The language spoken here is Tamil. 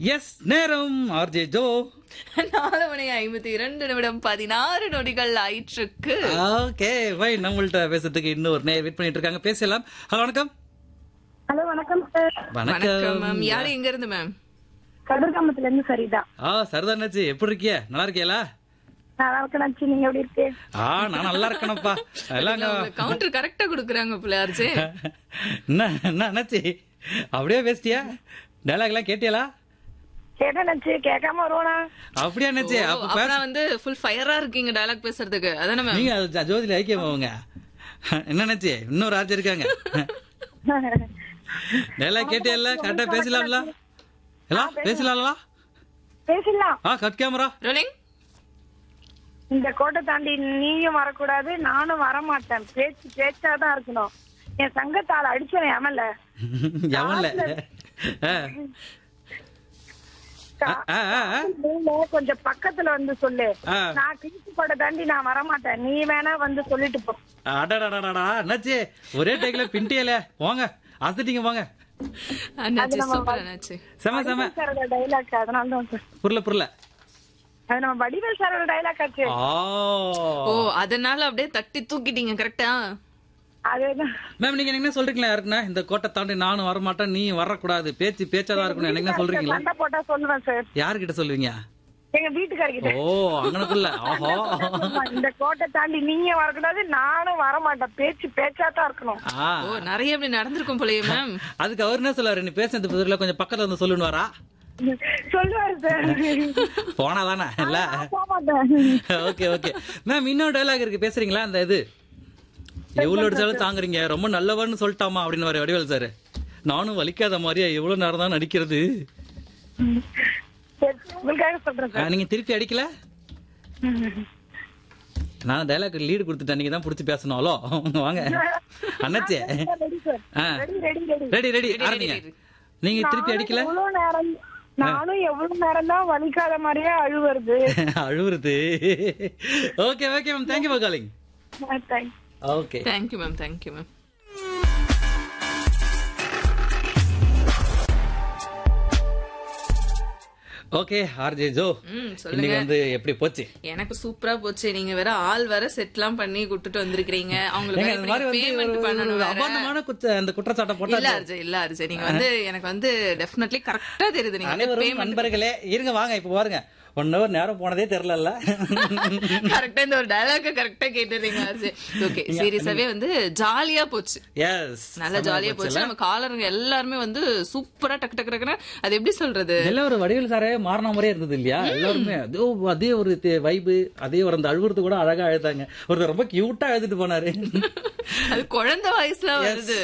எஸ் நேரம் ஆர்ஜே ஜோ நாலு மணி ஐம்பத்தி இரண்டு நிமிடம் பதினாறு நொடிகள் ஆயிற்றுக்கு ஓகே வை நம்மள்ட்ட பேசுறதுக்கு இன்னும் ஒரு நேர் வெயிட் பண்ணிட்டு இருக்காங்க பேசலாம் ஹலோ வணக்கம் ஹலோ வணக்கம் சார் வணக்கம் மேம் வணக்கம் யாரு எங்க இருந்து மேம் கதிர்காமத்துல இருந்து சரிதா ஆ சரிதானாச்சு எப்படி இருக்கிய நல்லா இருக்கியலா நல்லா இருக்கணாச்சு நீங்க எப்படி இருக்கு ஆ நான் நல்லா இருக்கேனப்பா எல்லாம் அங்க- கவுண்டர் கரெக்டா குடுக்குறாங்க பிள்ளையார்ஜி என்ன என்ன அண்ணாச்சி அப்படியே பேசிட்டியா டைலாக் எல்லாம் கேட்டியலா கேட்டேனாச்சு கேட்காம வருவானா அப்படியா அண்ணாச்சி அப்ப பேச அப்புறம் வந்து ஃபுல் ஃபயரா இருக்கீங்க டயலாக் பேசுறதுக்கு அதானே மேம் நீங்க ஜ- ஜோதியில ஐக்கியம் அவங்க என்ன அண்ணாச்சி இன்னொரு ஆர்ஜி இருக்காங்க டைலாக் கேட்டியல்ல கரெக்டா பேசலாம்ல எல்லாம் பேசலாம்ல பேசிடலாம் ஆ கட் கேமரா ரோலிங் இந்த கோட்டை தாண்டி நீயும் வரக்கூடாது நானும் வர மாட்டேன் பேச்சு பேச்சாதான் இருக்கணும் என் சங்கத்தால அடிச்சவன் எமல்ல எவன்ல ஆ. ஆ, ஆ, ஆ, ஆ. நீங்க கொஞ்சம் பக்கத்துல வந்து சொல்லு ஆ. நான் கிழிச்சு கோட்டை தாண்டி நான் வர மாட்டேன் நீ வேணா வந்து சொல்லிட்டு போ அடடடடடா என்னாச்சு ஒரே டேக்ல பின்ட்டியல போங்க அசத்திட்டீங்க போங்க அண்ணாச்சி சூப்பர் அண்ணாச்சி செம செம சாரோட டைலாக் அதனால தான் சார் புரியல புரியல அது நம்ம வடிவேல் சாரோட டைலாக் ஆச்சு ஆ ஓ அதனால அப்படியே தட்டி தூக்கிட்டீங்க கரெக்டா அதேதான் மேம் நீங்க என்ன சொல்றீங்களா யாருக்குன்னா இந்த கோட்டை தாண்டி நானும் வர மாட்டேன் நீ வரக்கூடாது பேச்சு பேச்சாதான் இருக்கணும் என்ன சொல்றீங்களா சண்டை போட்டா சொல்லுவேன் சார் யாருக்கிட்ட சொல்லுவீங்க எங்க வீட்டுக்காரர்கிட்ட ஓ அங்கனக்குள்ள ஆஹா இந்த கோட்டை தாண்டி நீங்க வரக்கூடாது நானும் வர மாட்டேன் பேச்சு பேச்சா தான் இருக்கணும் ஆ ஓ நிறைய அப்படி நடந்திருக்கும் போலயே மேம் அதுக்கு அவர் என்ன சொல்லுவாரு நீ பேசுறது பதில கொஞ்சம் பக்கத்துல வந்து சொல்லுன்னு வரா சொல்லுவாரு சார் போனாதானே இல்ல போக மாட்டேன் ஓகே ஓகே மேம் இன்னொரு டைலாக் இருக்கு பேசுறீங்களா அந்த இது எவ்வளவு அடிச்சாலும் தாங்குறீங்க ரொம்ப நல்லவன்னு சொல்லிட்டாமா அப்படின்னு வர வடிவேல் சார் நானும் வலிக்காத மாதிரியா எவ்வளவு நேரம் தான் நடிக்கிறது சரி, உங்களுக்காக சொல்றேன் ஆ, நீங்க திருப்பி அடிக்கல நான் டைலாக் லீடு கொடுத்துட்டேன் நீங்க தான் புடிச்சு பேசணும் ஹலோ வாங்க அண்ணாச்சே ரெடி சார் ஆ ready ready ready ready ready ஆரம்பிங்க நீங்க திருப்பி அடிக்கல எவ்வளவு நேரம் நானும் எவ்வளவு நேரம் தான் வலிக்காத மாதிரியே அழுவுறது அழுவுறது okay okay ma'am thank you for calling thanks okay thank you ma'am thank you ma'am okay RJ Jo ம் சொல்லுங்க இன்னைக்கு வந்து எப்படி போச்சு எனக்கு சூப்பரா போச்சு நீங்க வேற ஆள் வேற செட்லாம் பண்ணி கூட்டிட்டு வந்திருக்கீங்க அவங்களுக்கு ஏங்க, வேற இந்த மாதிரி வந்து பேமெண்ட் ஒரு- பண்ணணும் ஒரு வேற. அபாண்டமான குத்த அந்த குற்றச்சாட்டை போட்டா இல்ல அர்ஜய் இல்ல அர்ஜய் நீங்க வந்து எனக்கு வந்து டெஃபினெட்லி கரெக்டா தெரியுது நீங்க வந்து அனைவரும் பேமெண்ட் நண்பர்களே இருங்க வாங்க இப்ப பாருங்க ஒன் ஹவர் நேரம் போனதே தெரியல கரெக்டா இந்த ஒரு டயலாக கரெக்டா கேட்டுறீங்க அர்ஜய் ஓகே சீரியஸாவே வந்து ஜாலியா போச்சு எஸ் நல்லா ஜாலியா போச்சு நம்ம காலருங்க எல்லாருமே வந்து சூப்பரா டக்கு டக்கு டக்குன்னு அது எப்படி சொல்றது எல்லாம் ஒரு வடிவேல் சாரே மாறின மாதிரியே இருந்தது இல்லையா எல்லாருமே அதே அதே ஒரு வைபு அதே ஒரு அந்த அழுகுறது கூட அழகா அழுதாங்க ஒருத்தர் ரொம்ப கியூட்டா அழுதுட்டு போனாரு அது குழந்தை வயசுல வருது